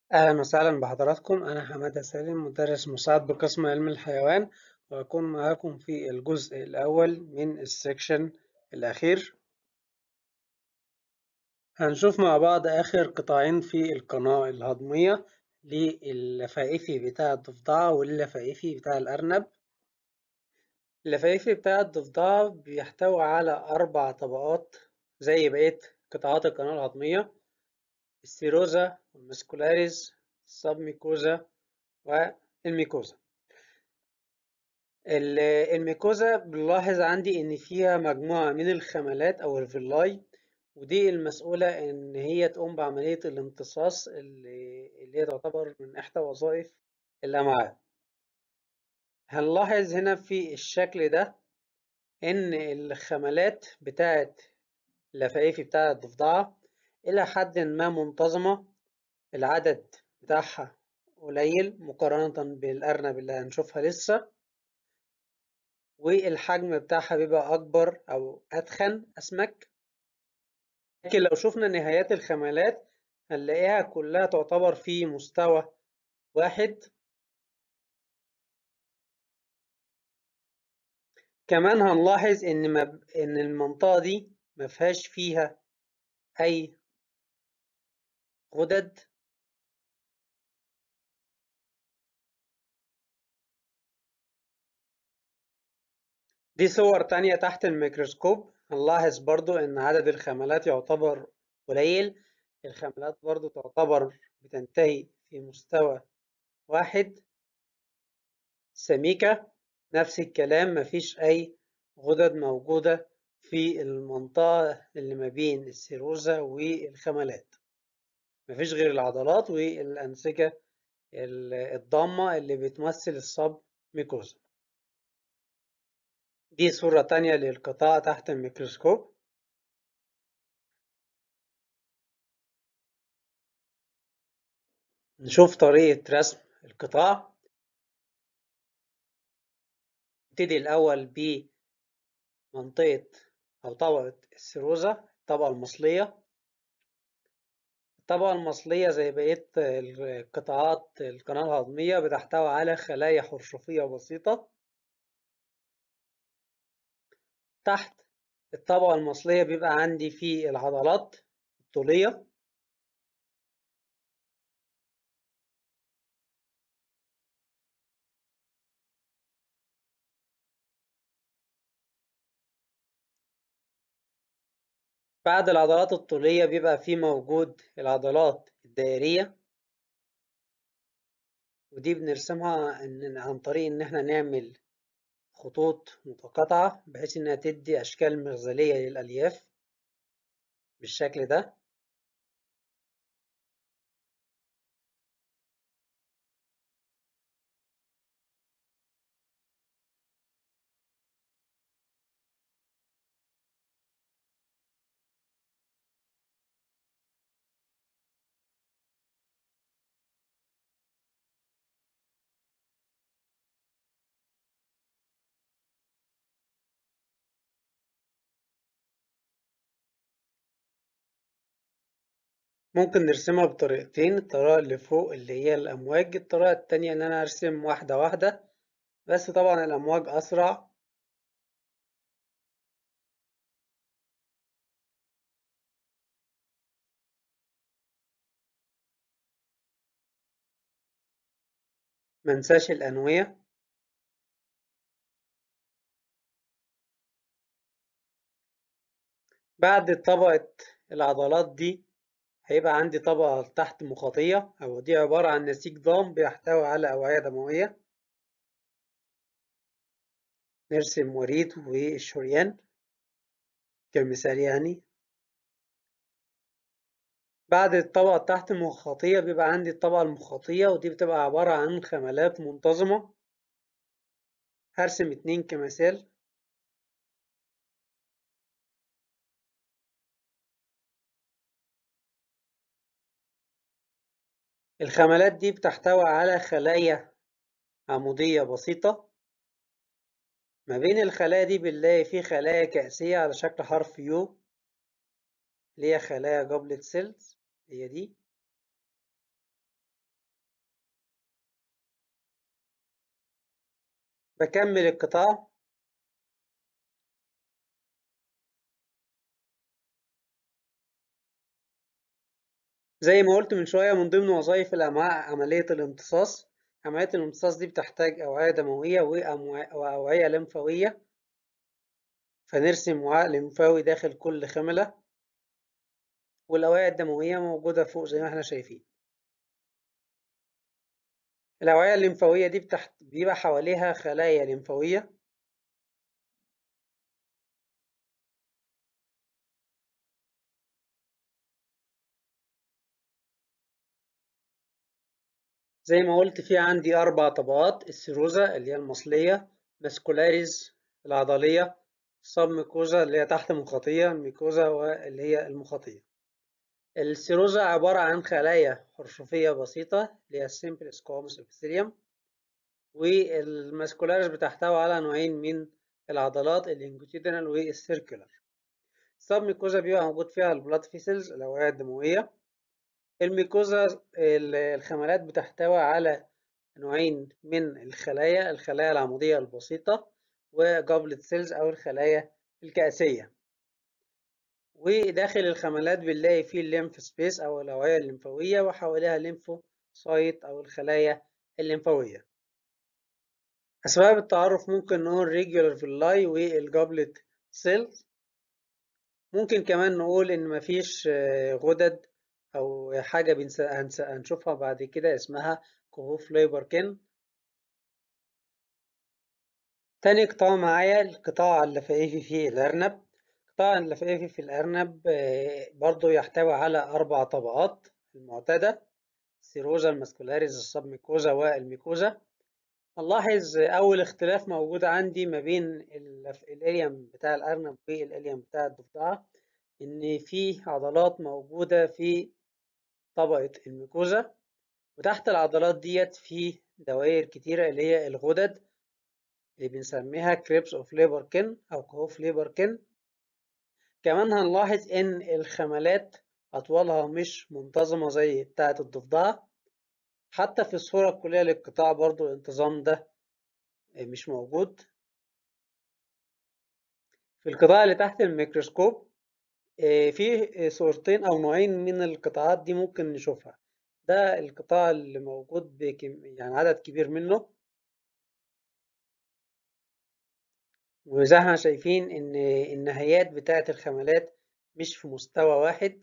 أهلا وسهلا بحضراتكم أنا حمادة سالم مدرس مساعد بقسم علم الحيوان وأكون معاكم في الجزء الأول من السكشن الأخير هنشوف مع بعض آخر قطاعين في القناة الهضمية للفائفي بتاع الضفدعة واللفائفي بتاع الأرنب اللفائفي بتاع الضفدعة بيحتوي على أربع طبقات زي بقية قطاعات القناة الهضمية السيروزا والمسكولاريز السبميكوزا والميكوزا الميكوزا بنلاحظ عندي إن فيها مجموعة من الخملات أو الفيلاي ودي المسؤولة إن هي تقوم بعملية الامتصاص اللي, اللي هي تعتبر من إحدى وظائف الأمعاء هنلاحظ هنا في الشكل ده إن الخملات بتاعت اللفائفي بتاع الضفدعة إلى حد ما منتظمة العدد بتاعها قليل مقارنة بالأرنب اللي هنشوفها لسه والحجم بتاعها بيبقى أكبر أو أتخن أسمك لكن لو شفنا نهايات الخملات هنلاقيها كلها تعتبر في مستوى واحد كمان هنلاحظ إن مب... إن المنطقة دي مفيهاش فيها أي غدد دي صور تانية تحت الميكروسكوب هنلاحظ برضو ان عدد الخملات يعتبر قليل الخملات برضو تعتبر بتنتهي في مستوى واحد سميكة نفس الكلام مفيش اي غدد موجودة في المنطقة اللي ما بين السيروزا والخملات مفيش غير العضلات والأنسجة الضامة اللي بتمثل الصب ميكوزا دي صورة تانية للقطاع تحت الميكروسكوب نشوف طريقة رسم القطاع نبتدي الأول بمنطقة أو طبقة السيروزا الطبقة المصلية الطبقة المصلية زي بقية القطاعات القناة الهضمية بتحتوي على خلايا حرشفية بسيطة تحت الطبقة المصلية بيبقى عندي في العضلات الطولية بعد العضلات الطولية بيبقى في موجود العضلات الدائرية ودي بنرسمها عن طريق إن احنا نعمل خطوط متقاطعة بحيث إنها تدي أشكال مغزلية للألياف بالشكل ده ممكن نرسمها بطريقتين الطريقة اللي فوق اللي هي الأمواج الطريقة التانية إن أنا أرسم واحدة واحدة بس طبعا الأمواج أسرع منساش الأنوية بعد طبقة العضلات دي هيبقى عندي طبقة تحت مخاطية أو دي عبارة عن نسيج ضام بيحتوي على أوعية دموية نرسم وريد والشريان كمثال يعني بعد الطبقة تحت المخاطية بيبقى عندي الطبقة المخاطية ودي بتبقى عبارة عن خملات منتظمة هرسم اتنين كمثال الخملات دي بتحتوي على خلايا عمودية بسيطة ما بين الخلايا دي بنلاقي في خلايا كأسية على شكل حرف يو اللي هي خلايا جوبلت سيلز هي دي بكمل القطاع زي ما قلت من شوية من ضمن وظائف الأمعاء عملية الامتصاص عملية الامتصاص دي بتحتاج أوعية دموية وأوعية لمفاوية فنرسم وعاء لمفاوي داخل كل خملة والأوعية الدموية موجودة فوق زي ما احنا شايفين الأوعية الليمفاوية دي بتحت... بيبقى حواليها خلايا ليمفاوية زي ما قلت في عندي أربع طبقات السيروزا اللي هي المصلية ماسكولاريز العضلية السب ميكوزا اللي هي تحت المخاطية الميكوزا واللي هي المخاطية السيروزا عبارة عن خلايا حرشفية بسيطة اللي هي السيمبل سكوموس ابيثيليوم والماسكولاريز بتحتوي على نوعين من العضلات اللينجوتيدنال والسيركولار السب ميكوزا بيبقى موجود فيها البلاد فيسلز الأوعية الدموية الميكوزا الخملات بتحتوي على نوعين من الخلايا الخلايا العمودية البسيطة وجابلت سيلز أو الخلايا الكأسية وداخل الخملات بنلاقي فيه الليمف سبيس أو الأوعية الليمفاوية وحواليها ليمفوسايت أو الخلايا الليمفاوية أسباب التعرف ممكن نقول ريجولار فيلاي والجابلت سيلز ممكن كمان نقول إن مفيش غدد أو حاجة هنشوفها بعد كده اسمها كهوف ليبركن تاني قطاع معايا القطاع اللفائفي في الأرنب القطاع اللفائفي في الأرنب برضو يحتوي على أربع طبقات المعتادة السيروزا الماسكولاريز السبميكوزا والميكوزا نلاحظ أول اختلاف موجود عندي ما بين الإليم بتاع الأرنب والإليم بتاع الضفدعة إن في عضلات موجودة في طبقة الميكوزا وتحت العضلات ديت في دوائر كتيرة اللي هي الغدد اللي بنسميها كريبس اوف ليبركن أو كهوف ليبركن كمان هنلاحظ إن الخملات أطوالها مش منتظمة زي بتاعة الضفدعة حتى في الصورة الكلية للقطاع برضو الانتظام ده مش موجود في القطاع اللي تحت الميكروسكوب في صورتين أو نوعين من القطاعات دي ممكن نشوفها ده القطاع اللي موجود بكم يعني عدد كبير منه وزي ما شايفين إن النهايات بتاعة الخملات مش في مستوى واحد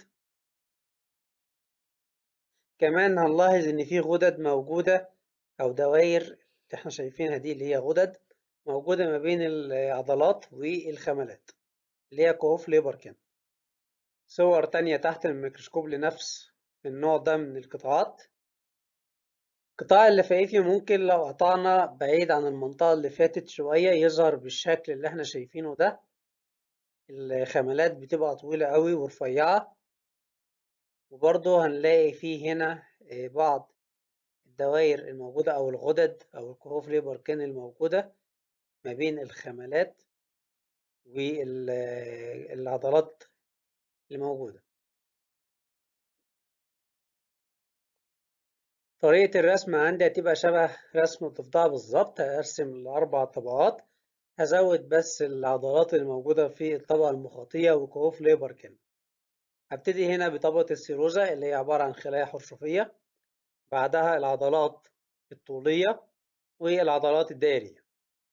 كمان هنلاحظ إن في غدد موجودة أو دوائر اللي احنا شايفينها دي اللي هي غدد موجودة ما بين العضلات والخملات اللي هي كهوف ليبركن صور تانية تحت الميكروسكوب لنفس النوع ده من القطاعات القطاع اللفائفي ممكن لو قطعنا بعيد عن المنطقة اللي فاتت شوية يظهر بالشكل اللي احنا شايفينه ده الخملات بتبقى طويلة قوي ورفيعة وبرضه هنلاقي فيه هنا بعض الدوائر الموجودة أو الغدد أو الكهوف ليبركن الموجودة ما بين الخملات والعضلات اللي موجودة طريقة الرسم عندي هتبقى شبه رسم الضفدع بالظبط هرسم الأربع طبقات هزود بس العضلات اللي موجودة في الطبقة المخاطية وكهوف ليبركن هبتدي هنا بطبقة السيروزا اللي هي عبارة عن خلايا حرشفية بعدها العضلات الطولية والعضلات الدائرية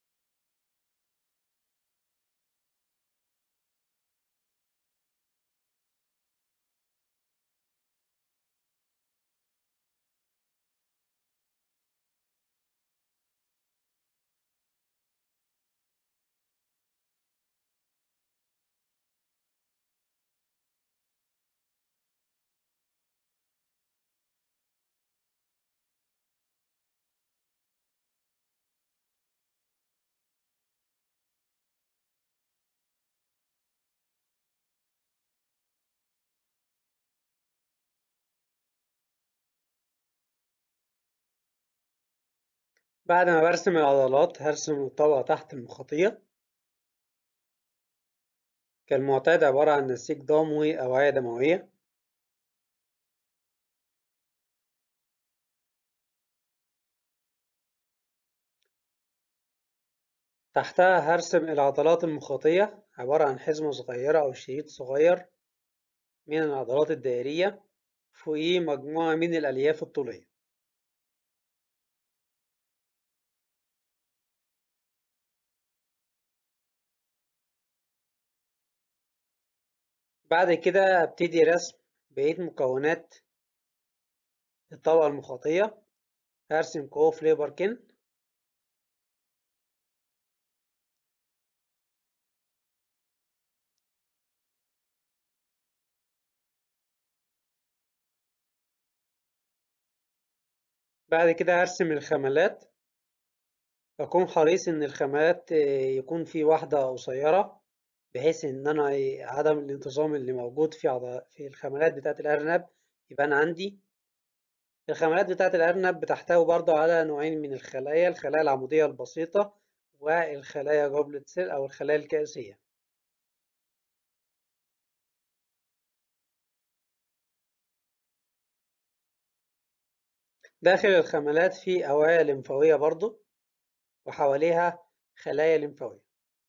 بعد ما برسم العضلات هرسم الطبقة تحت المخاطية كالمعتاد عبارة عن نسيج ضموي أوعية دموية تحتها هرسم العضلات المخاطية عبارة عن حزمة صغيرة أو شريط صغير من العضلات الدائرية فوقيه مجموعة من الألياف الطولية بعد كده أبتدي رسم بقية مكونات الطبقة المخاطية هرسم كوف ليبركن بعد كده هرسم الخملات أكون حريص إن الخملات يكون في واحدة قصيرة بحيث إن أنا عدم الانتظام اللي موجود في عض... في الخملات بتاعة الأرنب يبان عندي الخملات بتاعة الأرنب بتحتوي برضه على نوعين من الخلايا الخلايا العمودية البسيطة والخلايا جوبلت سيل أو الخلايا الكأسية داخل الخملات في أوعية لمفاوية برضه وحواليها خلايا لمفاوية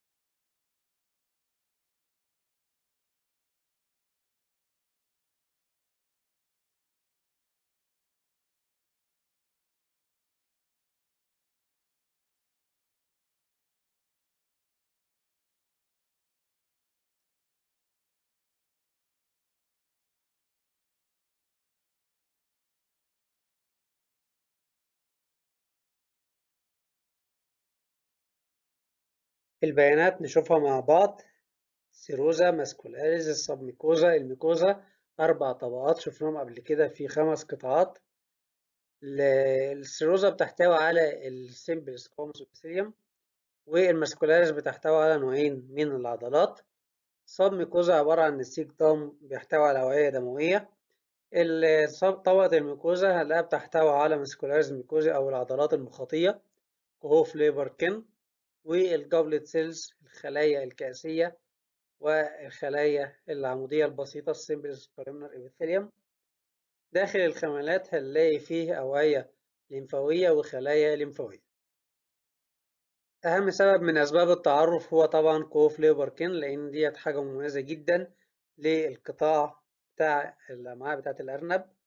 البيانات نشوفها مع بعض سيروزا ماسكولاريز السبميكوزا الميكوزا أربع طبقات شفناهم قبل كده في خمس قطاعات السيروزا بتحتوي على السيمبل سكومس ابيثيليوم والماسكولاريز بتحتوي على نوعين من العضلات السبميكوزا عبارة عن نسيج ضم بيحتوي على أوعية دموية طبقة الميكوزا هنلاقيها بتحتوي على ماسكولاريز ميكوزي أو العضلات المخاطية وهو فليبر كن والجوبلت سيلز الخلايا الكأسية والخلايا العمودية البسيطة السيمبلز كولومنر إبيثيليوم داخل الخملات هنلاقي فيه أوعية لمفاوية وخلايا لمفاوية أهم سبب من أسباب التعرف هو طبعا كوف ليبركن لأن ديت حاجة مميزة جدا للقطاع بتاع الأمعاء بتاعة الأرنب